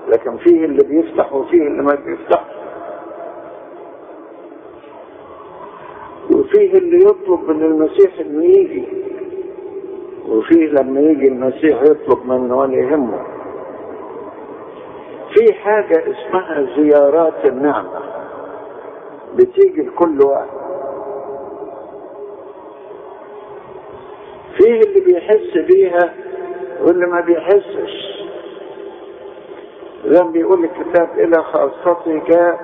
لكن فيه اللي بيفتح وفيه اللي ما بيفتحش وفيه اللي يطلب من المسيح انه يجي وفيه لما يجي المسيح يطلب منه ولا يهمه في حاجة اسمها زيارات النعمة بتيجي لكل واحد فيه اللي بيحس بيها واللي ما بيحسش زي ما بيقول الكتاب إلى خاصته جاء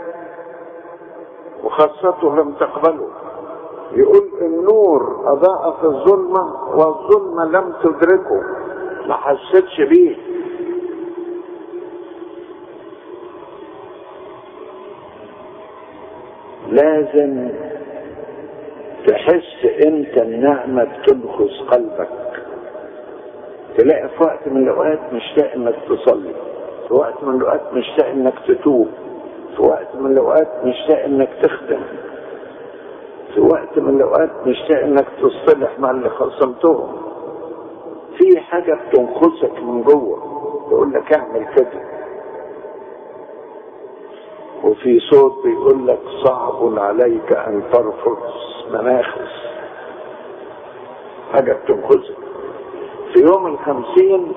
وخاصته لم تقبله يقول النور أضاء في الظلمة والظلمة لم تدركه ما حستش بيه لازم تحس انت النعمة بتنخس قلبك تلاقي في وقت من الاوقات مشتاق انك تصلي في وقت من الاوقات مشتاق انك تتوب في وقت من الاوقات مشتاق انك تخدم في وقت من الاوقات مشتاق انك تصطلح مع اللي خصمتهم في حاجة بتنخسك من جوه تقول لك اعمل كده وفي صوت بيقول لك صعب عليك ان ترفض مناخس حاجة بتنخسك في يوم الخمسين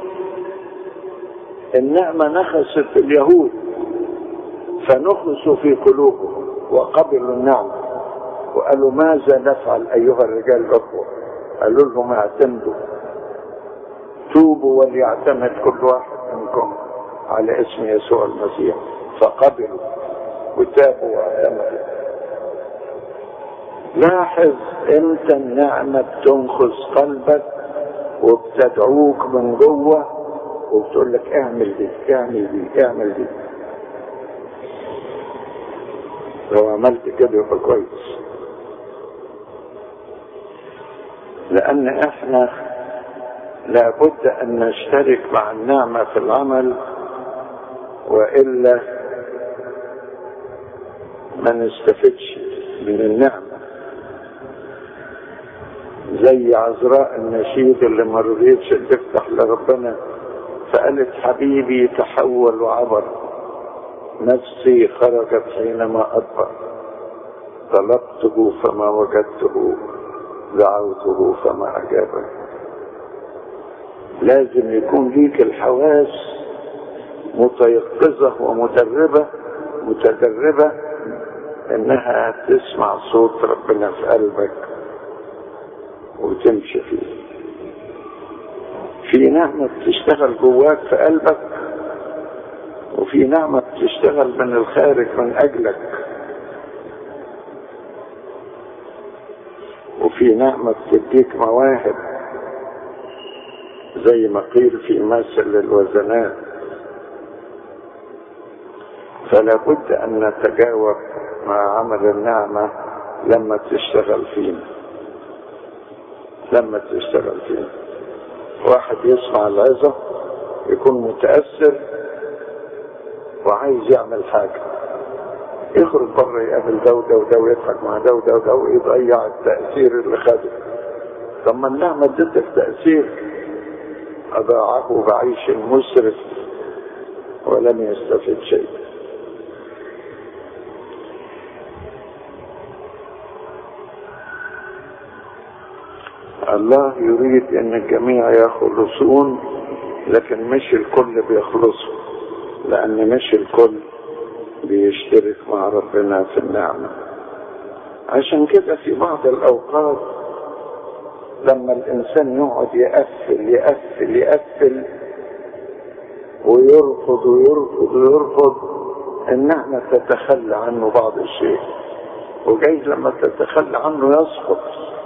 النعمة نخست اليهود فنخسوا في قلوبهم وقبلوا النعمة وقالوا ماذا نفعل أيها الرجال الأخوة قالوا لهم اعتمدوا توبوا وليعتمد كل واحد منكم على اسم يسوع المسيح فقبلوا وتابوا واعتمدوا لاحظ انت النعمة بتنخس قلبك وبتدعوك من جوه وبتقول لك اعمل دي اعمل دي اعمل دي لو عملت كده يبقى كويس لان احنا لابد ان نشترك مع النعمة في العمل والا ما نستفدش من النعمة زي عذراء النشيد اللي ما رضيتش تفتح لربنا فقالت حبيبي تحول وعبر نفسي خرجت حينما أدبر طلبته فما وجدته دعوته فما أجابني لازم يكون ليك الحواس متيقظة ومدربة متدربة انها تسمع صوت ربنا في قلبك وتمشي فيه في نعمة بتشتغل جواك في قلبك وفي نعمة بتشتغل من الخارج من أجلك وفي نعمة بتديك مواهب زي ما قيل في مثل الوزنات فلا بد أن نتجاوب مع عمل النعمة لما تشتغل فينا لما تشتغل فينا واحد يسمع العظة يكون متأثر وعايز يعمل حاجة يخرج بره يقابل ده وده وده ويضحك مع ده وده وده ويضيع التأثير اللي خده طب ما النعمة ادتك تأثير أضاعه بعيش مسرف ولم يستفد شيء الله يريد ان الجميع يخلصون لكن مش الكل بيخلصوا لان مش الكل بيشترك مع ربنا في النعمة عشان كده في بعض الاوقات لما الانسان يقعد يقفل يقفل يقفل ويرفض ويرفض ويرفض النعمة تتخلى عنه بعض الشيء وجايز لما تتخلى عنه يسقط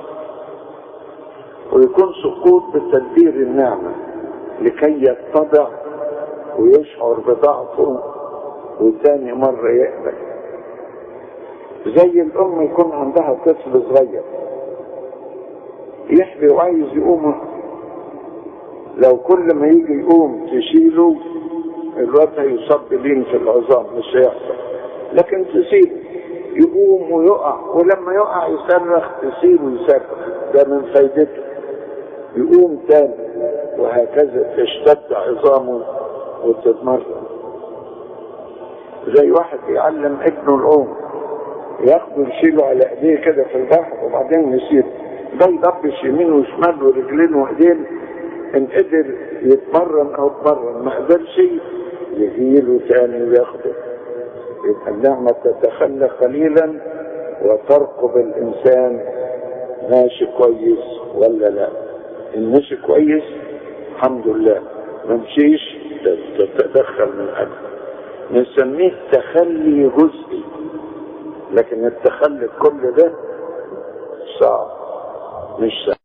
ويكون سقوط بتدبير النعمة لكي يتضع ويشعر بضعفه وتاني مرة يقبل زي الأم يكون عندها طفل صغير يحبي وعايز يقوم لو كل ما يجي يقوم تشيله الواد هيصاب لين في العظام مش هيحصل لكن تسيبه يقوم ويقع ولما يقع يصرخ تسيبه يصرخ ده من فايدته يقوم تاني وهكذا تشتد عظامه وتتمرن زي واحد بيعلم ابنه العوم ياخده يشيله على ايديه كده في البحر وبعدين يسيب ده يضبش يمين وشمال ورجلين وايدين ان قدر يتمرن او اتمرن ما قدرش يهيله تاني وياخده يبقى النعمة تتخلى قليلا وترقب الانسان ماشي كويس ولا لا ان ماشي كويس الحمد لله ما مشيش تتدخل من اجله نسميه تخلي جزئي لكن التخلي كل ده صعب مش سهل